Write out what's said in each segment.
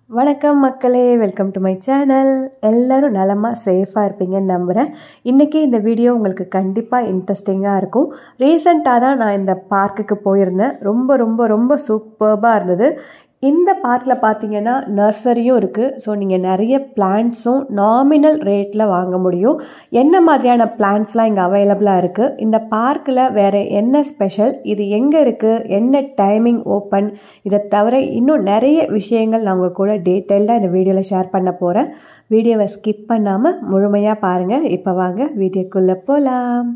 வணக்கம் மக்களே welcome to my channel எல்லோரும் நலமாக சேஃபாக இருப்பீங்கன்னு நம்புகிறேன் இன்றைக்கி இந்த வீடியோ உங்களுக்கு கண்டிப்பாக இன்ட்ரெஸ்டிங்காக இருக்கும் ரீசண்டாக தான் நான் இந்த பார்க்குக்கு போயிருந்தேன் ரொம்ப ரொம்ப ரொம்ப சூப்பர்பாக இருந்தது இந்த பார்க்கில் பார்த்தீங்கன்னா நர்சரியும் இருக்குது ஸோ நீங்கள் நிறைய பிளான்ட்ஸும் நாமினல் ரேட்டில் வாங்க முடியும் என்ன மாதிரியான பிளான்ட்ஸ்லாம் இங்கே அவைலபிளாக இருக்குது இந்த பார்க்கில் வேறு என்ன ஸ்பெஷல் இது எங்கே இருக்குது என்ன டைமிங் ஓப்பன் இதை தவிர இன்னும் நிறைய விஷயங்கள் நான் உங்கள் கூட டீட்டெயில்டாக இந்த வீடியோவில் ஷேர் பண்ண போகிறேன் வீடியோவை ஸ்கிப் பண்ணாமல் முழுமையாக பாருங்கள் இப்போ வாங்க வீடியோக்குள்ளே போகலாம்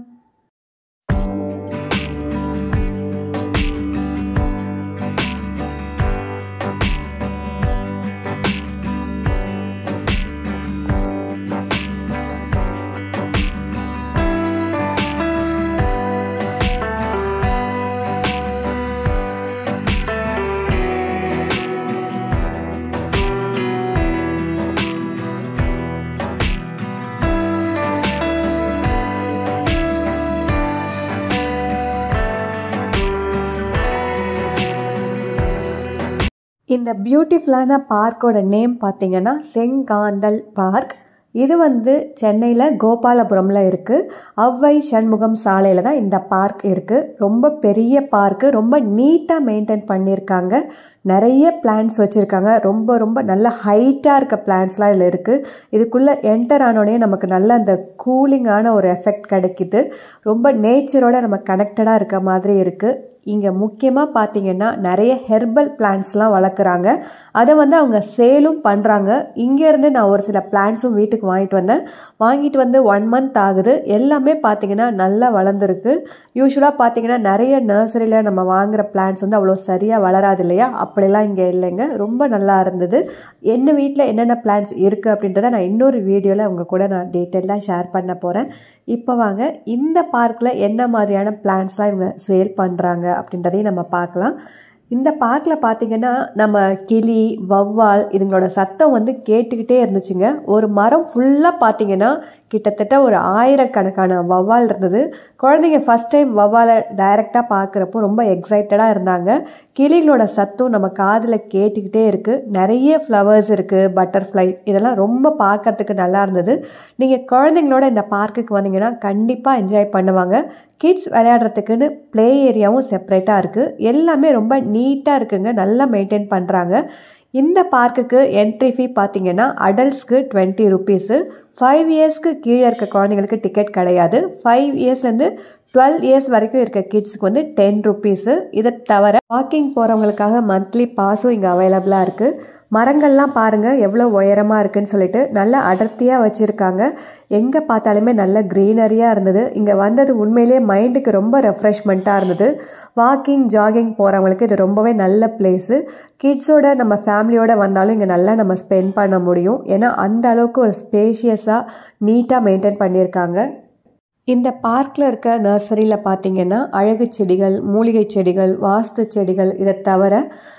இந்த பியூட்டிஃபுல்லான பார்க்கோட நேம் பார்த்தீங்கன்னா செங்காந்தல் பார்க் இது வந்து சென்னையில் கோபாலபுரமில் இருக்குது அவ்வை சண்முகம் சாலையில் தான் இந்த பார்க் இருக்குது ரொம்ப பெரிய பார்க்கு ரொம்ப நீட்டாக மெயின்டைன் பண்ணியிருக்காங்க நிறைய பிளான்ஸ் வச்சுருக்காங்க ரொம்ப ரொம்ப நல்ல ஹைட்டாக இருக்க பிளான்ஸ்லாம் இதில் இருக்குது இதுக்குள்ளே என்டர் ஆனோடனே நமக்கு நல்ல அந்த கூலிங்கான ஒரு எஃபெக்ட் கிடைக்குது ரொம்ப நேச்சரோட நம்ம கனெக்டடாக இருக்க மாதிரி இருக்குது இங்கே முக்கியமாக பார்த்தீங்கன்னா நிறைய ஹெர்பல் பிளான்ட்ஸ்லாம் வளர்க்குறாங்க அதை வந்து அவங்க சேலும் பண்ணுறாங்க இங்கேருந்து நான் ஒரு சில பிளான்ட்ஸும் வீட்டுக்கு வாங்கிட்டு வந்தேன் வாங்கிட்டு வந்து ஒன் மந்த் ஆகுது எல்லாமே பார்த்தீங்கன்னா நல்லா வளர்ந்துருக்கு யூஸ்வலாக பார்த்தீங்கன்னா நிறைய நர்சரியில் நம்ம வாங்குகிற பிளான்ட்ஸ் வந்து அவ்வளோ சரியாக வளராது இல்லையா அப்படிலாம் இங்கே இல்லைங்க ரொம்ப நல்லா இருந்தது என்ன வீட்டில் என்னென்ன பிளான்ட்ஸ் இருக்குது அப்படின்றத நான் இன்னொரு வீடியோவில் உங்கள் கூட நான் டீட்டெயிலாக ஷேர் பண்ண போகிறேன் இப்போ வாங்க இந்த பார்க்கில் என்ன மாதிரியான பிளான்ட்ஸ்லாம் இவங்க சேல் பண்ணுறாங்க அப்படின்றதையும் நம்ம பார்க்கலாம் இந்த பார்க்கில் பார்த்தீங்கன்னா நம்ம கிளி வவ்வால் இதுங்களோட சத்தம் வந்து கேட்டுக்கிட்டே இருந்துச்சுங்க ஒரு மரம் ஃபுல்லாக பார்த்தீங்கன்னா கிட்டத்தட்ட ஒரு ஆயிரக்கணக்கான வவ்வால் இருந்தது குழந்தைங்க ஃபஸ்ட் டைம் வவ்வாலை டைரெக்டாக பார்க்குறப்போ ரொம்ப எக்ஸைட்டடாக இருந்தாங்க கிளிகளோட சத்தம் நம்ம காதில் கேட்டுக்கிட்டே இருக்குது நிறைய ஃப்ளவர்ஸ் இருக்குது பட்டர்ஃப்ளை இதெல்லாம் ரொம்ப பார்க்கறதுக்கு நல்லா இருந்தது நீங்கள் குழந்தைங்களோட இந்த பார்க்குக்கு வந்தீங்கன்னா கண்டிப்பாக என்ஜாய் பண்ணுவாங்க கிட்ஸ் விளையாடுறதுக்குன்னு ப்ளே ஏரியாவும் செப்பரேட்டாக இருக்குது எல்லாமே ரொம்ப நீட்டாக இருக்குங்க நல்லா மெயின்டைன் பண்ணுறாங்க இந்த பார்க்குக்கு என்ட்ரி ஃபீ பார்த்தீங்கன்னா அடல்ட்ஸ்க்கு டுவெண்ட்டி ருபீஸு ஃபைவ் இயர்ஸ்க்கு கீழே இருக்க குழந்தைங்களுக்கு டிக்கெட் கிடையாது ஃபைவ் இயர்ஸ்லேருந்து டுவெல் இயர்ஸ் வரைக்கும் இருக்க கிட்ஸுக்கு வந்து டென் ருபீஸு இதை தவிர வாக்கிங் போகிறவங்களுக்காக மந்த்லி பாஸும் இங்கே அவைலபிளாக இருக்குது மரங்கள்லாம் பாருங்கள் எவ்வளோ உயரமாக இருக்குன்னு சொல்லிட்டு நல்ல அடர்த்தியாக வச்சுருக்காங்க எங்கே பார்த்தாலுமே நல்ல க்ரீனரியாக இருந்தது இங்கே வந்தது உண்மையிலேயே மைண்டுக்கு ரொம்ப ரெஃப்ரெஷ்மெண்ட்டாக இருந்தது வாக்கிங் ஜாகிங் போகிறவங்களுக்கு இது ரொம்பவே நல்ல பிளேஸு கிட்ஸோட நம்ம ஃபேமிலியோடு வந்தாலும் இங்கே நல்லா நம்ம ஸ்பெண்ட் பண்ண முடியும் ஏன்னா அந்த அளவுக்கு ஒரு ஸ்பேஷியஸாக நீட்டாக மெயின்டைன் பண்ணியிருக்காங்க இந்த பார்க்கில் இருக்க நர்சரியில் பார்த்தீங்கன்னா அழகு செடிகள் மூலிகை செடிகள் வாஸ்து செடிகள் இதை தவிர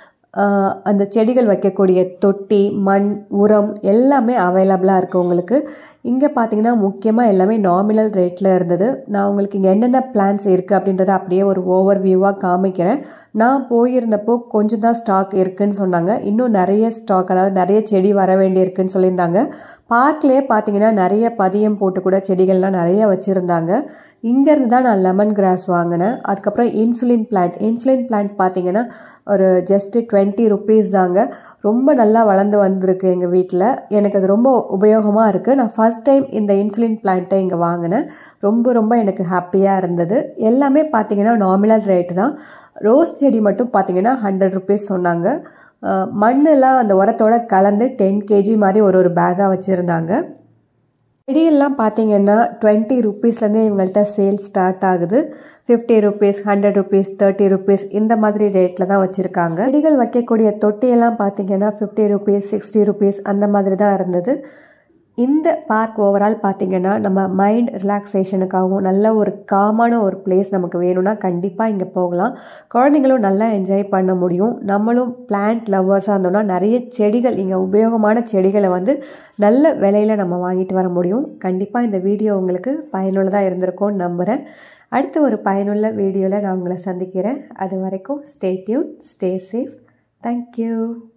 அந்த செடிகள் வைக்கக்கூடிய தொட்டி மண் உரம் எல்லாமே அவைலபிளாக இருக்குது உங்களுக்கு இங்கே பார்த்தீங்கன்னா முக்கியமாக எல்லாமே நாமினல் ரேட்டில் இருந்தது நான் உங்களுக்கு இங்கே என்னென்ன பிளான்ஸ் இருக்குது அப்படின்றத அப்படியே ஒரு ஓவர் வியூவாக காமிக்கிறேன் நான் போயிருந்தப்போ கொஞ்சம் தான் ஸ்டாக் இருக்குதுன்னு சொன்னாங்க இன்னும் நிறைய ஸ்டாக் அதாவது நிறைய செடி வர வேண்டியிருக்குன்னு சொல்லியிருந்தாங்க பார்க்லேயே பார்த்தீங்கன்னா நிறைய பதியம் போட்டு கூட செடிகள்லாம் நிறைய வச்சுருந்தாங்க இங்கேருந்து தான் நான் லெமன் கிராஸ் வாங்கினேன் அதுக்கப்புறம் இன்சுலின் பிளான்ட் இன்சுலின் பிளான்ட் பார்த்தீங்கன்னா ஒரு ஜஸ்ட்டு டுவெண்ட்டி ருபீஸ் தாங்க ரொம்ப நல்லா வளர்ந்து வந்திருக்கு எங்கள் வீட்டில் எனக்கு அது ரொம்ப உபயோகமாக இருக்குது நான் ஃபஸ்ட் டைம் இந்த இன்சுலின் பிளான்ட்டை இங்கே வாங்கினேன் ரொம்ப ரொம்ப எனக்கு ஹாப்பியாக இருந்தது எல்லாமே பார்த்தீங்கன்னா நாமினல் ரேட்டு தான் ரோஸ் செடி மட்டும் பார்த்தீங்கன்னா ஹண்ட்ரட் ருபீஸ் சொன்னாங்க மண்ணெல்லாம் அந்த உரத்தோட கலந்து டென் கேஜி மாதிரி ஒரு ஒரு பேக்காக வச்சுருந்தாங்க செடியெல்லாம் பார்த்தீங்கன்னா டுவெண்ட்டி ருப்பீஸ்லேருந்தே இவங்கள்ட்ட சேல் ஸ்டார்ட் ஆகுது fifty rupees hundred rupees thirty rupees இந்த மாதிரி ரேட்டில் தான் வச்சுருக்காங்க செடிகள் வைக்கக்கூடிய தொட்டியெல்லாம் பார்த்தீங்கன்னா ஃபிஃப்டி ருபீஸ் சிக்ஸ்டி ருபீஸ் அந்த மாதிரி தான் இருந்தது இந்த பார்க் ஓவரால் பார்த்திங்கன்னா நம்ம மைண்ட் ரிலாக்ஸேஷனுக்காகவும் நல்ல ஒரு காமான ஒரு பிளேஸ் நமக்கு வேணும்னா கண்டிப்பாக இங்கே போகலாம் குழந்தைங்களும் நல்லா என்ஜாய் பண்ண முடியும் நம்மளும் பிளான்ட் லவ்வர்ஸாக இருந்தோம்னா நிறைய செடிகள் இங்கே உபயோகமான செடிகளை வந்து நல்ல விலையில் நம்ம வாங்கிட்டு வர முடியும் கண்டிப்பாக இந்த வீடியோ உங்களுக்கு பயனுள்ளதாக இருந்திருக்கும்னு நம்புகிறேன் அடுத்த ஒரு பயனுள்ள வீடியோவில் நான் உங்களை சந்திக்கிறேன் அது வரைக்கும் stay tuned stay safe thank you